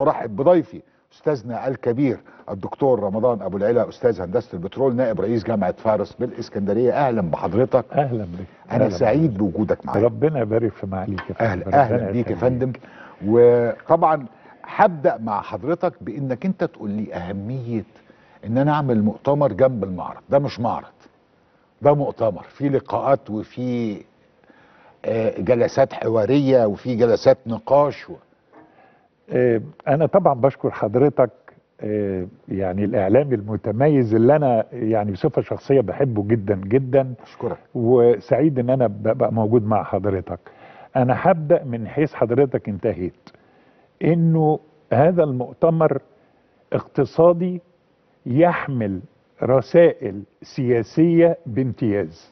ارحب بضيفي استاذنا الكبير الدكتور رمضان ابو العلا استاذ هندسه البترول نائب رئيس جامعه فارس بالاسكندريه اهلا بحضرتك اهلا بك انا أهلاً سعيد بك. بوجودك معايا ربنا يبارك في معاليك يا فندم. اهلا ربنا اهلا بيك يا يخليك. فندم وطبعا هبدا مع حضرتك بانك انت تقول لي اهميه ان انا اعمل مؤتمر جنب المعرض ده مش معرض ده مؤتمر في لقاءات وفي آه، جلسات حواريه وفي جلسات نقاش و... آه، انا طبعا بشكر حضرتك آه، يعني الاعلامي المتميز اللي انا يعني بصفه شخصيه بحبه جدا جدا اشكرك وسعيد ان انا ببقى موجود مع حضرتك انا هبدا من حيث حضرتك انتهيت انه هذا المؤتمر اقتصادي يحمل رسائل سياسيه بامتياز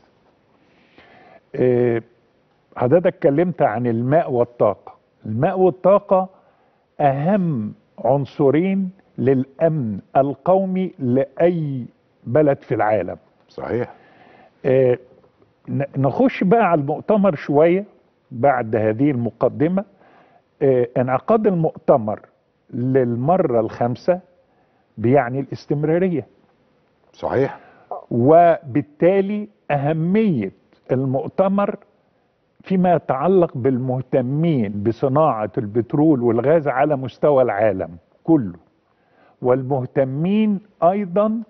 آه، حضرتك اتكلمت عن الماء والطاقه الماء والطاقه اهم عنصرين للامن القومي لاي بلد في العالم صحيح آه، ن- نخش بقى على المؤتمر شوية بعد هذه المقدمة آه، انعقاد المؤتمر للمرة الخامسة بيعني الاستمرارية صحيح وبالتالي أهمية المؤتمر فيما يتعلق بالمهتمين بصناعة البترول والغاز على مستوى العالم كله والمهتمين أيضا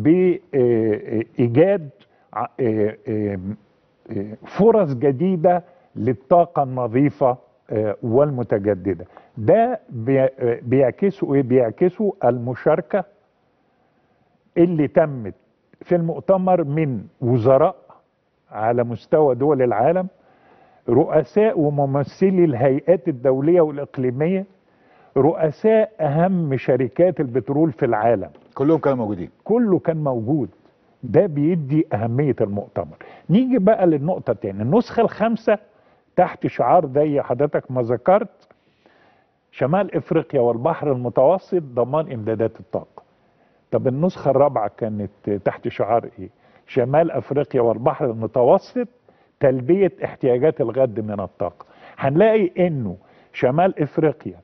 بإيجاد ع- آه، آه، آه، فرص جديدة للطاقة النظيفة آه، والمتجددة ده بي- آه، بيعكسوا ايه بيعكسوا المشاركة اللي تمت في المؤتمر من وزراء على مستوى دول العالم رؤساء وممثلي الهيئات الدولية والإقليمية رؤساء أهم شركات البترول في العالم كلهم كانوا موجودين كله كان موجود ده بيدي أهمية المؤتمر نيجي بقى للنقطة التانية النسخة الخامسة تحت شعار زي حضرتك ما ذكرت شمال افريقيا والبحر المتوسط ضمان امدادات الطاقة طب النسخة الرابعة كانت تحت شعار ايه شمال افريقيا والبحر المتوسط تلبية احتياجات الغد من الطاقة هنلاقي انه شمال افريقيا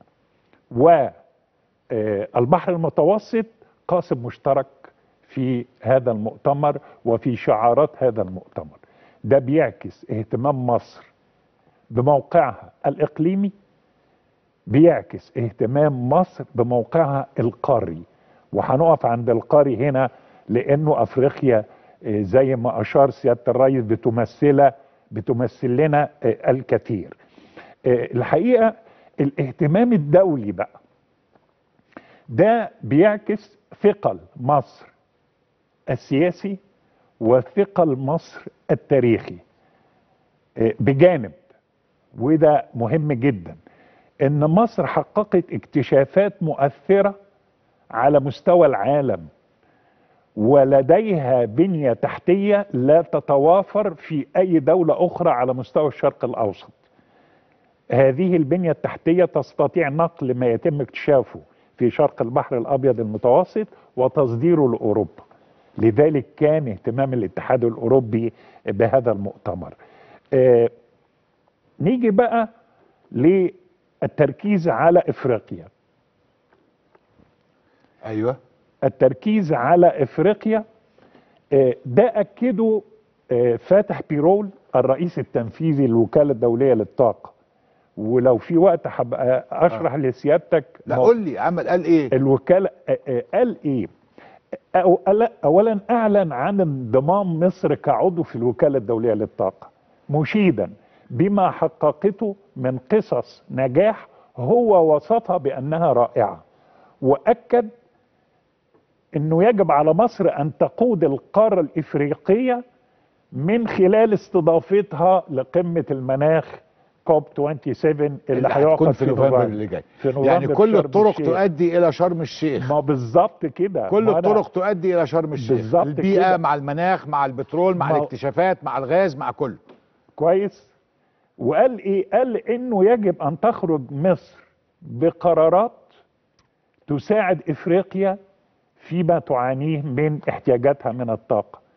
والبحر المتوسط قاسم مشترك في هذا المؤتمر وفي شعارات هذا المؤتمر ده بيعكس اهتمام مصر بموقعها الاقليمي بيعكس اهتمام مصر بموقعها القاري وهنقف عند القاري هنا لانه افريقيا آه، زي ما اشار سياده الرئيس بتمثلها بتمثل لنا آه، الكثير آه، الحقيقه الاهتمام الدولي بقى ده بيعكس ثقل مصر السياسي وثقل مصر التاريخي آه، بجانب وده مهم جدا ان مصر حققت اكتشافات مؤثره على مستوى العالم ولديها بنيه تحتيه لا تتوافر في اي دوله اخرى على مستوى الشرق الاوسط هذه البنيه التحتيه تستطيع نقل ما يتم اكتشافه في شرق البحر الابيض المتوسط وتصديره لاوروبا لذلك كان اهتمام الاتحاد الاوروبي بهذا المؤتمر آه نيجي بقى للتركيز على افريقيا ايوه التركيز على افريقيا آه، ده اكده آه، فاتح بيرول الرئيس التنفيذي للوكاله الدوليه للطاقه ولو في وقت هبقى اشرح لسيادتك لا مو- قول لي عمل قال ايه الوكاله آه، آه، قال ايه أو- ألا- اولا اعلن عن انضمام مصر كعضو في الوكاله الدوليه للطاقه مشيدا بما حققته من قصص نجاح هو وصفها بانها رائعه واكد انه يجب على مصر ان تقود القاره الافريقيه من خلال استضافتها لقمه المناخ كوب 27 اللي هتكون هيعقد في نوفمبر اللي جاي في نوفمبر يعني كل شرم الطرق الشيخ. تؤدي الى شرم الشيخ ما بالظبط كده كل ما أنا- الطرق تؤدي الى شرم الشيخ بالظبط البيئه كده. مع المناخ مع البترول مع ما- الاكتشافات مع الغاز مع كله كويس وقال ايه قال انه يجب ان تخرج مصر بقرارات تساعد افريقيا فيما تعانيه من احتياجاتها من الطاقه